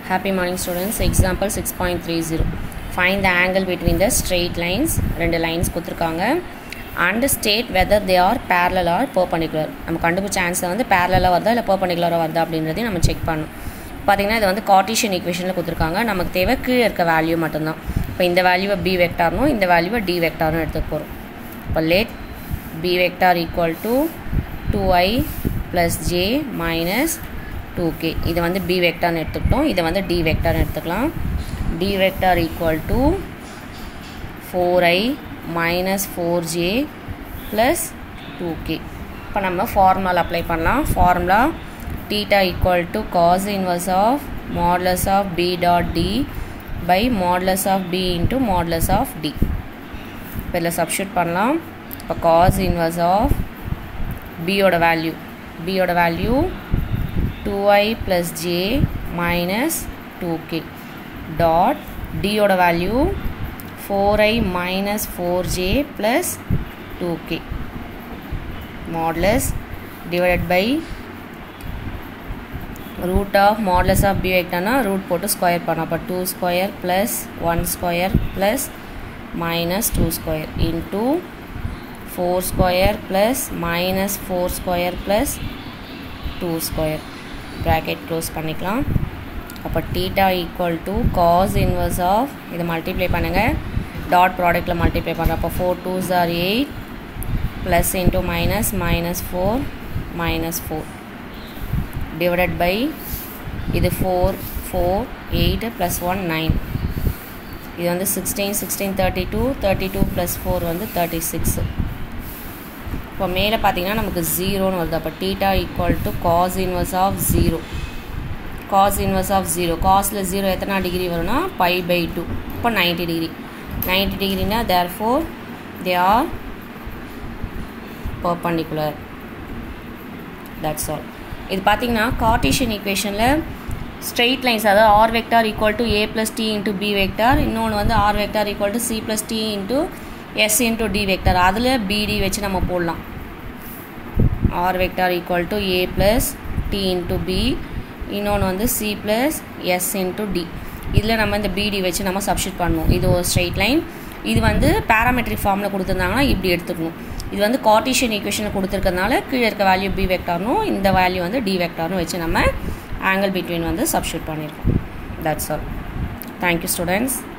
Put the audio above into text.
Happy morning students. Example 6.30. Find the angle between the straight lines. ரெண்டு lines கொடுத்துருக்காங்க and state whether they are parallel or perpendicular நம்ம கண்டுபிடிச்ச answer வந்து parallel வருதா இல்லை perpendicular வருதா அப்படின்றதையும் நம்ம செக் பண்ணணும் பார்த்தீங்கன்னா இது வந்து கார்டீஷியன் ஈக்குவேஷனில் கொடுத்துருக்காங்க நமக்கு தேவை கீழே இருக்க வேல்யூ மட்டும்தான் இப்போ இந்த வேல்யூவை பி வெக்டார்னும் இந்த வேல்யூவை டி வெக்டார்னு எடுத்துக்க போகிறோம் இப்போ let b vector equal to two i plus j minus two k இதை வந்து பி வெக்டார்னு எடுத்துக்கிட்டோம் இதை வந்து டி வெக்டார்னு எடுத்துக்கலாம் d vector equal to four i minus four j plus two k இப்போ நம்ம ஃபார்முலா அப்ளை பண்ணலாம் formula theta equal to cos inverse of modulus of b dot d by modulus of b into modulus of d இப்போ இதில் substitute பண்ணலாம் இப்போ cos inverse of பியோட value பியோட value two i plus j minus two k dot டியோட value four i minus four j plus two k modulus divided by root of modulus of b வெக்டார்னா root போட்டு square பண்ணோம் அப்போ two square plus one square plus minus two square into four square plus minus four square plus two square bracket close பண்ணிக்கலாம் அப்போ theta equal to cos inverse of இதை multiply பண்ணுங்கள் dot ப்ராடக்ட்டில் multiply பண்ணுறோம் அப்போ four twos are eight plus into minus minus four minus four divided by இது four four eight plus one nine இது வந்து sixteen sixteen thirty two thirty two plus four வந்து thirty six இப்போ மேலே பார்த்தீங்கன்னா நமக்கு ஜீரோன்னு வருது அப்போ theta equal to cos inverse of zero cos inverse of zero காஸில் ஜீரோ எத்தனை டிகிரி வரும்னா பை பை டூ இப்போ நைன்ட்டி டிகிரி நைன்ட்டி டிகிரினா therefore they are perpendicular that's all இது பார்த்தீங்கன்னா கார்டீஷியன் ஈக்குவேஷனில் ஸ்ட்ரெயிட் லைன்ஸ் அதாவது r vector equal to a plus t into b vector இன்னொன்று வந்து r vector equal to c plus t into s into d vector அதில் பிடி வச்சு நம்ம போடலாம் r vector equal to a plus t into b இன்னொன்று வந்து c plus s into d இதில் நம்ம இந்த பிடி வச்சு நம்ம சப்ஸ்டியூட் பண்ணுவோம் இது ஒரு ஸ்ட்ரெயிட் லைன் இது வந்து பேராமெட்ரிக் ஃபார்மில் கொடுத்துருந்தாங்கன்னா இப்படி எடுத்துக்கணும் இது வந்து கார்டீஷியன் ஈக்குவேஷனில் கொடுத்துருக்கறதுனால கீழே இருக்க வேல்யூ பி வெக்டார்னும் இந்த வேல்யூ வந்து டி வெக்டார்னு வச்சு நம்ம ஆங்கிள் பிட்வீன் வந்து சப்ஸ்டியூட் பண்ணியிருக்கோம் தட்ஸ் ஆல் தேங்க்யூ ஸ்டூடெண்ட்ஸ்